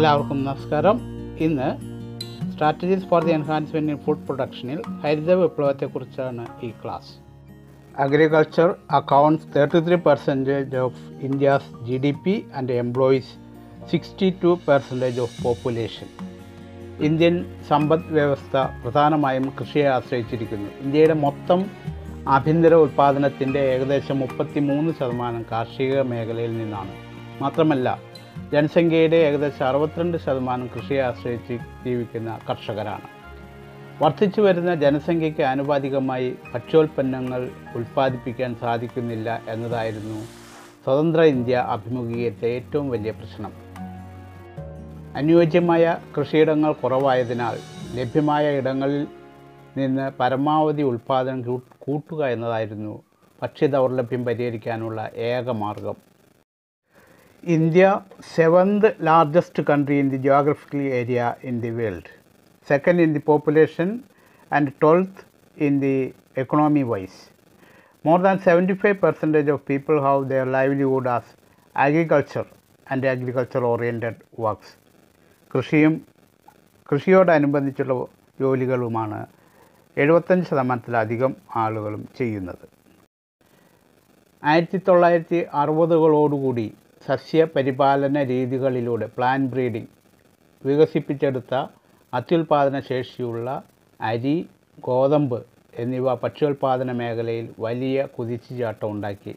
എല്ലാവർക്കും നമസ്കാരം ഇന്ന് strategies for the enhancement in food പ്രൊഡക്ഷനിൽ ഹരിത വിപ്ലവത്തെക്കുറിച്ചാണ് ഈ class agriculture accounts thirty three percentage of India's G D P and employees sixty two percentage of population Indian സമ്പദ് വ്യവസ്ഥ പ്രധാനമായും കൃഷിയെ ആശ്രയിച്ചിരിക്കുന്നു ഇന്ത്യയുടെ മൊത്തം ആഭ്യന്തര ഉൽപ്പാദനത്തിൻ്റെ ഏകദേശം മുപ്പത്തി മൂന്ന് ശതമാനം കാർഷിക മേഖലയിൽ നിന്നാണ് മാത്രമല്ല ജനസംഖ്യയുടെ ഏകദേശം അറുപത്തിരണ്ട് ശതമാനം കൃഷിയെ ആശ്രയിച്ച് ജീവിക്കുന്ന കർഷകരാണ് വർദ്ധിച്ചു വരുന്ന ജനസംഖ്യയ്ക്ക് ആനുപാതികമായി ഭക്ഷ്യോൽപ്പന്നങ്ങൾ ഉൽപ്പാദിപ്പിക്കാൻ സാധിക്കുന്നില്ല എന്നതായിരുന്നു സ്വതന്ത്ര ഇന്ത്യ അഭിമുഖീകരിച്ച ഏറ്റവും വലിയ പ്രശ്നം അനുയോജ്യമായ കൃഷിയിടങ്ങൾ കുറവായതിനാൽ ലഭ്യമായ ഇടങ്ങളിൽ നിന്ന് പരമാവധി ഉൽപ്പാദനം കൂ- കൂട്ടുക എന്നതായിരുന്നു ഭക്ഷ്യ ദൗർലഭ്യം പരിഹരിക്കാനുള്ള ഏക മാർഗം India seventh largest country in the geographical area in the world second in the population and twelfth in the economy wise more than seventy five percentage of people have their livelihood as agriculture and agriculture oriented works കൃഷിയും കൃഷിയോടനുബന്ധിച്ചുള്ള ജോലികളുമാണ് എഴുപത്തഞ്ച് ശതമാനത്തിലധികം ആളുകളും ചെയ്യുന്നത് ആയിരത്തി തൊള്ളായിരത്തി അറുപതുകളോടുകൂടി സസ്യപരിപാലന രീതികളിലൂടെ plan breeding വികസിപ്പിച്ചെടുത്ത അത്യുൽപാദന ശേഷിയുള്ള അരി ഗോതമ്പ് എന്നിവ ഭക്ഷ്യോൽപാദന മേഖലയിൽ വലിയ കുതിച്ചുചാട്ടം ഉണ്ടാക്കി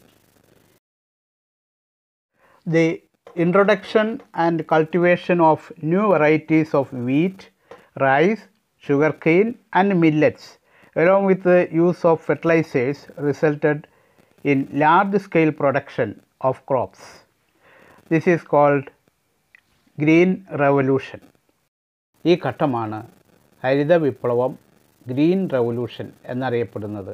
The introduction and cultivation of new varieties of wheat, rice, sugarcane, and millets, along with the use of fertilizers, resulted in large scale production of crops. This is called green revolution. ഈ ഘട്ടമാണ് ഹരിത വിപ്ലവം green revolution എന്നറിയപ്പെടുന്നത്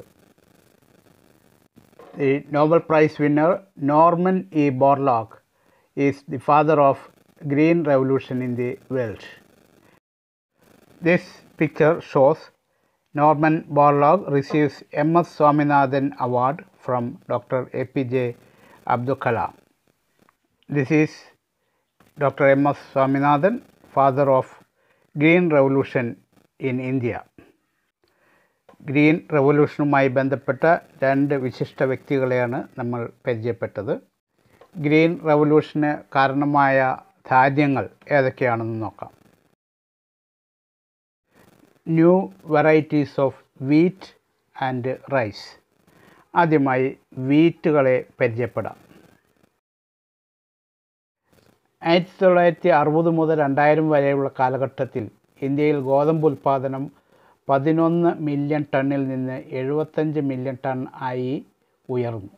The Nobel Prize winner Norman E. Borlaug is the father of green revolution in the world. This picture shows Norman Borlaug receives M.S. Swaminathan Award from Dr. APJ Abdul Kalam. This is Dr. M.S. Swaminathan, father of green revolution in India. Green റവല്യൂഷനുമായി ബന്ധപ്പെട്ട രണ്ട് വിശിഷ്ട വ്യക്തികളെയാണ് നമ്മൾ പരിചയപ്പെട്ടത് green റവല്യൂഷന് കാരണമായ ധാന്യങ്ങൾ ഏതൊക്കെയാണെന്ന് നോക്കാം new varieties of wheat and rice ആദ്യമായി വീറ്റുകളെ പരിചയപ്പെടാം ആയിരത്തി തൊള്ളായിരത്തി അറുപത് മുതൽ രണ്ടായിരം വരെയുള്ള കാലഘട്ടത്തിൽ ഇന്ത്യയിൽ ഗോതമ്പ് ഉൽപ്പാദനം പതിനൊന്ന് മില്യൺ ടണ്ണിൽ നിന്ന് എഴുപത്തഞ്ച് മില്യൺ ടൺ ആയി ഉയർന്നു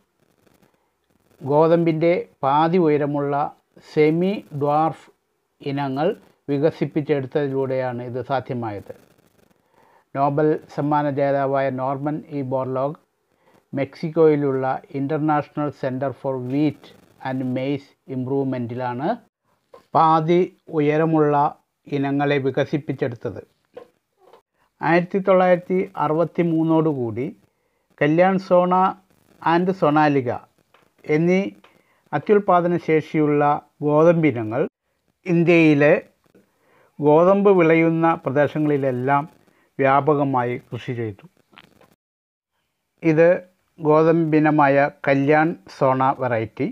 ഗോതമ്പിൻ്റെ പാതി ഉയരമുള്ള സെമി ഡ്വാർഫ് ഇനങ്ങൾ വികസിപ്പിച്ചെടുത്തതിലൂടെയാണ് ഇത് സാധ്യമായത് നോബൽ സമ്മാന ജേതാവായ നോർമൻ ഇ ബോർലോഗ് മെക്സിക്കോയിലുള്ള international centre for wheat and maize ഇംപ്രൂവ്മെൻറ്റിലാണ് പാതി ഉയരമുള്ള ഇനങ്ങളെ വികസിപ്പിച്ചെടുത്തത് ആയിരത്തി തൊള്ളായിരത്തി അറുപത്തി മൂന്നോടുകൂടി കല്യാൺ സോണ ആൻഡ് സൊണാലിക എന്നീ അത്യുൽപാദന ശേഷിയുള്ള ഗോതമ്പിനങ്ങൾ ഇന്ത്യയിലെ ഗോതമ്പ് വിളയുന്ന പ്രദേശങ്ങളിലെല്ലാം വ്യാപകമായി കൃഷി ചെയ്തു ഇത് ഗോതമ്പിനമായ കല്യാൺ സോണ വെറൈറ്റി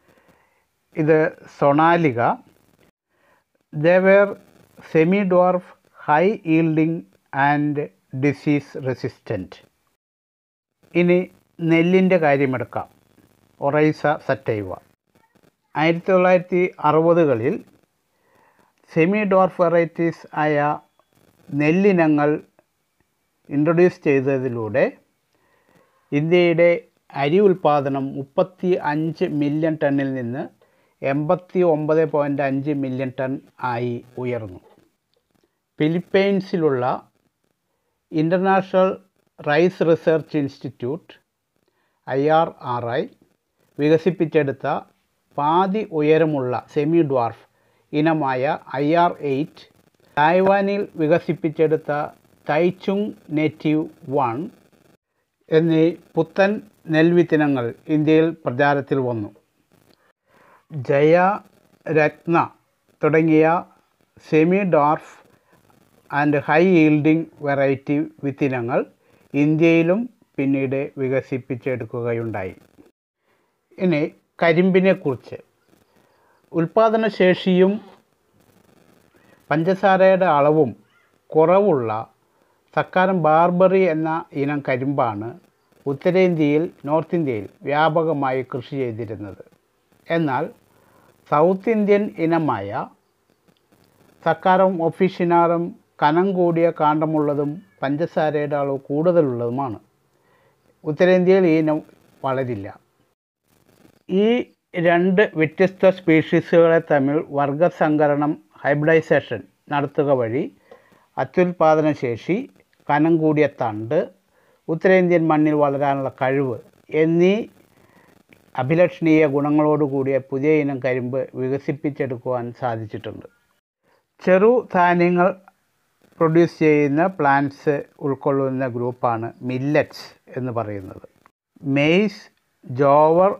ഇത് Sonalika they were semi dwarf high yielding and disease resistant ഇനി നെല്ലിൻ്റെ കാര്യമെടുക്കാം ഒറൈസ സറ്റൈവ ആയിരത്തി തൊള്ളായിരത്തി അറുപതുകളിൽ സെമി ഡോർഫ് വെറൈറ്റീസ് ആയ നെല്ലിനങ്ങൾ ഇൻട്രൊഡ്യൂസ് ചെയ്തതിലൂടെ ഇന്ത്യയുടെ അരി ഉൽപ്പാദനം മുപ്പത്തി അഞ്ച് മില്യൺ ടണ്ണിൽ നിന്ന് എൺപത്തി ഒമ്പത് പോയിൻറ്റ് അഞ്ച് മില്യൺ ടൺ ആയി ഉയർന്നു ഫിലിപ്പൈൻസിലുള്ള international rice research institute I R R I വികസിപ്പിച്ചെടുത്ത പാതി ഉയരമുള്ള സെമി ഡ്വാർഫ് ഇനമായ ഐ ആർ എയ്റ്റ് തായ്വാനിൽ വികസിപ്പിച്ചെടുത്ത തൈച്ചുങ് നേറ്റീവ് വൺ എന്നീ പുത്തൻ നെൽവിത്തിനങ്ങൾ ഇന്ത്യയിൽ പ്രചാരത്തിൽ വന്നു ജയ രത്ന തുടങ്ങിയ semi dwarf and high yielding variety വിത്തിനങ്ങൾ ഇന്ത്യയിലും പിന്നീട് വികസിപ്പിച്ചെടുക്കുകയുണ്ടായി ഇനി കരിമ്പിനെക്കുറിച്ച് ഉൽപാദനശേഷിയും പഞ്ചസാരയുടെ അളവും കുറവുള്ള സക്കാരം ബാർബറി എന്ന ഇനം കരിമ്പാണ് ഉത്തരേന്ത്യയിൽ നോർത്ത് ഇന്ത്യയിൽ വ്യാപകമായി കൃഷി ചെയ്തിരുന്നത് എന്നാൽ സൗത്ത് ഇന്ത്യൻ ഇനമായ സക്കാരം ഒഫീഷ്യനാറും കനം കൂടിയ കാണ്ടമുള്ളതും പഞ്ചസാരയുടെ അളവ് കൂടുതലുള്ളതുമാണ് ഉത്തരേന്ത്യയിൽ ഈ ഇനം വളരില്ല ഈ രണ്ട് വ്യത്യസ്ത സ്പീഷീസുകളെ തമ്മിൽ വർഗസങ്കരണം ഹൈബ്രിഡൈസേഷൻ നടത്തുക വഴി അത്യുൽപാദന ശേഷി കനം കൂടിയ തണ്ട് ഉത്തരേന്ത്യൻ മണ്ണിൽ വളരാനുള്ള കഴിവ് എന്നീ അഭിലഷണീയ ഗുണങ്ങളോടുകൂടിയ പുതിയ ഇനം കരിമ്പ് വികസിപ്പിച്ചെടുക്കുവാൻ സാധിച്ചിട്ടുണ്ട് ചെറു ധാന്യങ്ങൾ പ്രൊഡ്യൂസ് ചെയ്യുന്ന പ്ലാന്റ്സ് ഉൾക്കൊള്ളുന്ന ഗ്രൂപ്പാണ് മില്ലറ്റ്സ് എന്ന് പറയുന്നത് മെയ്സ് ജോവർ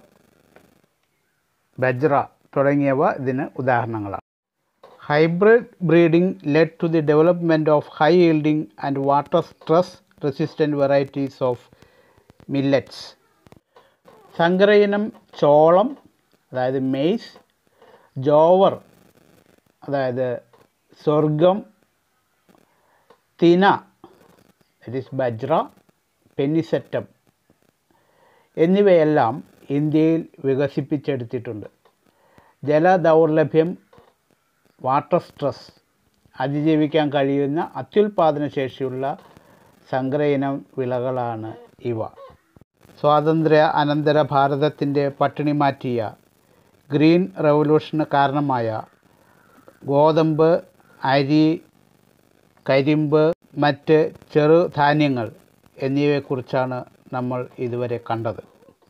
ബജ്ര തുടങ്ങിയവ ഇതിന് ഉദാഹരണങ്ങളാണ് hybrid breeding led to the development of high yielding and water stress resistant varieties of millets സങ്കരയിനം ചോളം അതായത് മെയ്സ് ജോവർ അതായത് സ്വർഗം തിന ദറ്റ് ഈസ് ബജ്ര പെന്നിസെറ്റം എന്നിവയെല്ലാം ഇന്ത്യയിൽ വികസിപ്പിച്ചെടുത്തിട്ടുണ്ട് ജലദൗർലഭ്യം വാട്ടർ സ്ട്രെസ് അതിജീവിക്കാൻ കഴിയുന്ന അത്യുൽപാദന ശേഷിയുള്ള സങ്കരയിനം വിളകളാണ് ഇവ സ്വാതന്ത്ര്യ അനന്തര ഭാരതത്തിൻ്റെ പട്ടിണി മാറ്റിയ ഗ്രീൻ റവല്യൂഷന് കാരണമായ ഗോതമ്പ് അരി കരിമ്പ് മറ്റ് ചെറുധാന്യങ്ങൾ എന്നിവയെക്കുറിച്ചാണ് നമ്മൾ ഇതുവരെ കണ്ടത്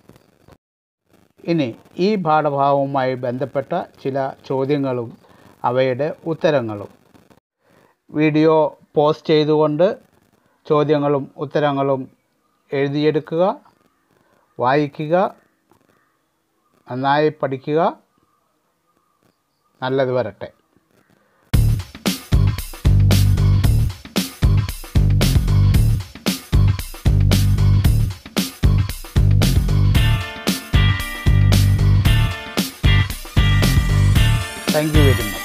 ഇനി ഈ പാഠഭാഗവുമായി ബന്ധപ്പെട്ട ചില ചോദ്യങ്ങളും അവയുടെ ഉത്തരങ്ങളും വീഡിയോ പോസ്റ്റ് ചെയ്തുകൊണ്ട് ചോദ്യങ്ങളും ഉത്തരങ്ങളും എഴുതിയെടുക്കുക വായിക്കുക നന്നായി പഠിക്കുക നല്ലത് വരട്ടെ താങ്ക് യു വെരി മച്ച്